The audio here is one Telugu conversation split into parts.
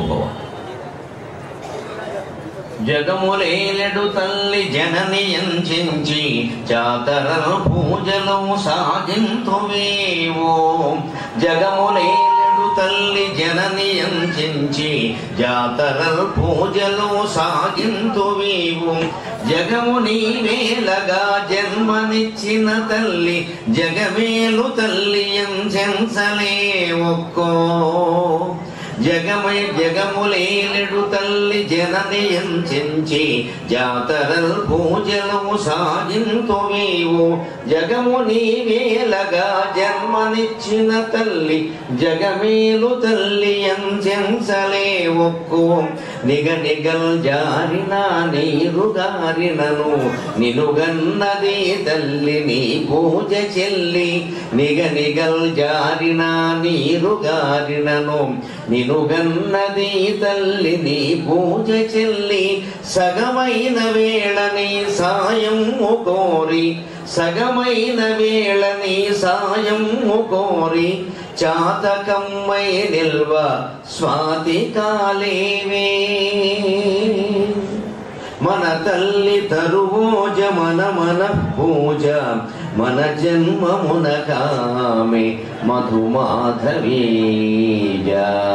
మగవాడు జగములేలెడు తల్లి జనని ఎంచించి జాతర పూజలు సాగింతువేవో జగములేలెడు తల్లి జనని ఎంచించి జాతర పూజలు సాగింతువేవు జగము నీవేలగా జన్మనిచ్చిన తల్లి జగమేలు తల్లి ఎంచెంచలే ఒక్కో జగమై జగములేలెడు తల్లి జనని ఎంచెంచి జాతరల్ పూజలు సాగింతువేవు జగము నీవేలగా జన్మనిచ్చిన తల్లి జగమేలు తల్లి ఎంచెంచలే ఒక్కో నిగ నిగల్ జారిన నీరు గారినను నినుగన్నది తల్లి నీ పూజ చెల్లి నిగ నిగల్ జారిన నీరు గారినను నినుగన్నది తల్లి నీ పూజ చెల్లి సగమైన వేళ నీ సాయం కోరి సగమైన వేళ నీ సాయం కోరి చాతకమ్మై నిల్వ స్వాతి కాలేవే మన తల్లి తరువోజ మన మన పూజ మన జన్మమున కామె మధుమాధవీజ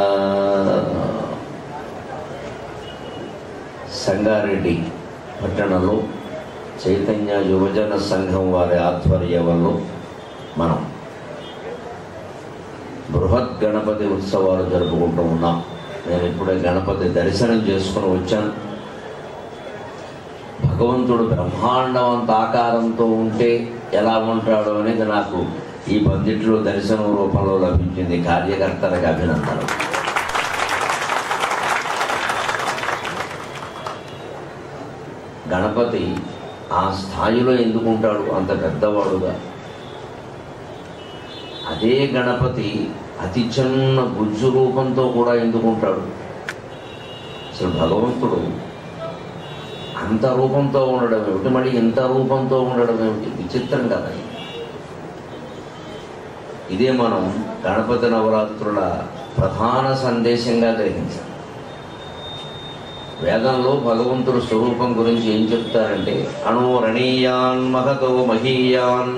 సంగారెడ్డి పట్టణంలో చైతన్య యువజన సంఘం వారి ఆధ్వర్యంలో మనం బృహత్ గణపతి ఉత్సవాలు జరుపుకుంటూ ఉన్నాం నేను ఇప్పుడే గణపతి దర్శనం చేసుకుని వచ్చాను భగవంతుడు బ్రహ్మాండవంత ఆకారంతో ఉంటే ఎలా ఉంటాడో అనేది నాకు ఈ పందిట్లో దర్శనం రూపంలో లభించింది కార్యకర్తలకు అభినందనలు గణపతి ఆ స్థాయిలో ఎందుకుంటాడు అంత పెద్దవాడుగా అదే గణపతి అతి చిన్న గుజ్జు రూపంతో కూడా ఎందుకుంటాడు అసలు భగవంతుడు అంత రూపంతో ఉండడం ఏమిటి మళ్ళీ ఇంత రూపంతో ఉండడం ఏమిటి విచిత్రం కదా ఇది. ఇదే మనం గణపతి నవరాత్రుల ప్రధాన సందేశంగా గ్రహించాలి వేదంలో భగవంతుడు స్వరూపం గురించి ఏం చెప్తారంటే అణు రణీయాన్ మహతో మహీయాన్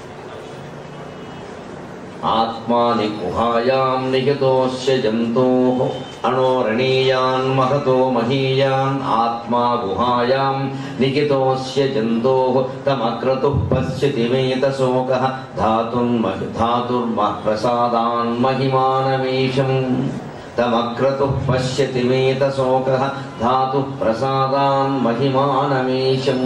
ఆత్మాని గుహాయాం నిహితోస్య జంతో అణోరణీయాన్ మహతో మహీయాన్ ఆత్మా గుహాయాం నిహితోస్య జంతో తమక్రతు పశ్యతి మేత శోక ధాతుర్మహి ధాతుర్మ ప్రసాదాన్ మహిమానమీశం తమక్రతు పశ్యతి మేత శోక ధాతు ప్రసాదాన్ మహిమానమీశం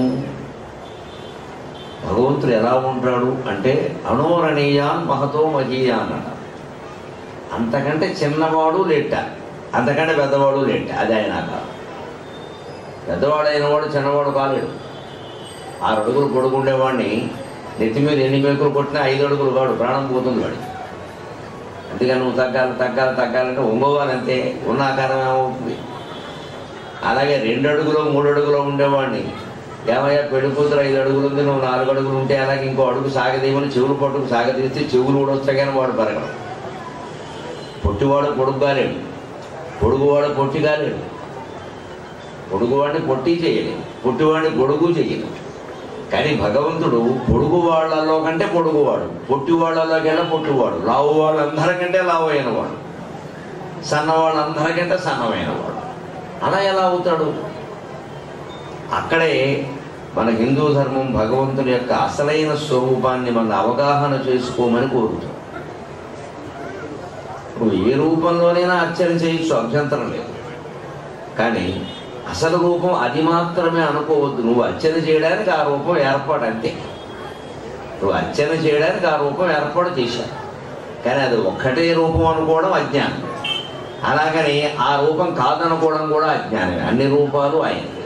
భగవంతుడు ఎలా ఉంటాడు అంటే అణోరణీయాన్ మహతో మహీయాన్ అట అంతకంటే చిన్నవాడు లేట అంతకంటే పెద్దవాడు లేట అది ఆయన ఆకారం పెద్దవాడైన వాడు చిన్నవాడు కాలేడు ఆరు అడుగులు కొడుకుండేవాడిని నెత్తి మీద ఎన్ని మేకులు కొట్టినా ఐదు అడుగులు కాడు ప్రాణం పోతుంది వాడికి అందుకని నువ్వు తగ్గాలి తగ్గాలి తగ్గాలంటే ఒంగోవాలంతే ఉన్న ఆకారం ఏమవుతుంది అలాగే రెండు అడుగులో మూడు అడుగులో ఉండేవాడిని ఏమయ్యా పెళ్లి కూతురు ఐదు అడుగులు ఉంది నువ్వు నాలుగు అడుగులు ఉంటే అలాగే ఇంకో అడుగు సాగదీయమని చెవులు పట్టుకు సాగదీస్తే చెవులు కూడా వస్తాయి కానీ వాడు పెరగడం పొట్టివాడు పొడుగు కాలేడు పొడుగువాడు పొట్టి కాలేడు పొడుగువాడిని పొట్టి చేయలేడు పొట్టివాడిని పొడుగు చేయలేడు కానీ భగవంతుడు పొడుగు వాళ్ళలో కంటే పొడుగువాడు పొట్టి వాళ్ళలోకెల్లా పొట్టివాడు లావు వాళ్ళందరికంటే లావు అయినవాడు సన్న వాళ్ళందరికంటే సన్నమైన వాడు అలా ఎలా అవుతాడు అక్కడే మన హిందూ ధర్మం భగవంతుని యొక్క అసలైన స్వరూపాన్ని మన అవగాహన చేసుకోమని కోరుతుంది నువ్వు ఏ రూపంలోనైనా అర్చన చేయొచ్చు అభ్యంతరం లేదు కానీ అసలు రూపం అది మాత్రమే అనుకోవద్దు నువ్వు అర్చన చేయడానికి ఆ రూపం ఏర్పాటు అంతే నువ్వు అర్చన చేయడానికి ఆ రూపం ఏర్పాటు చేశావు కానీ అది ఒక్కటే రూపం అనుకోవడం అజ్ఞానం అలాగని ఆ రూపం కాదనుకోవడం కూడా అజ్ఞానమే అన్ని రూపాలు ఆయన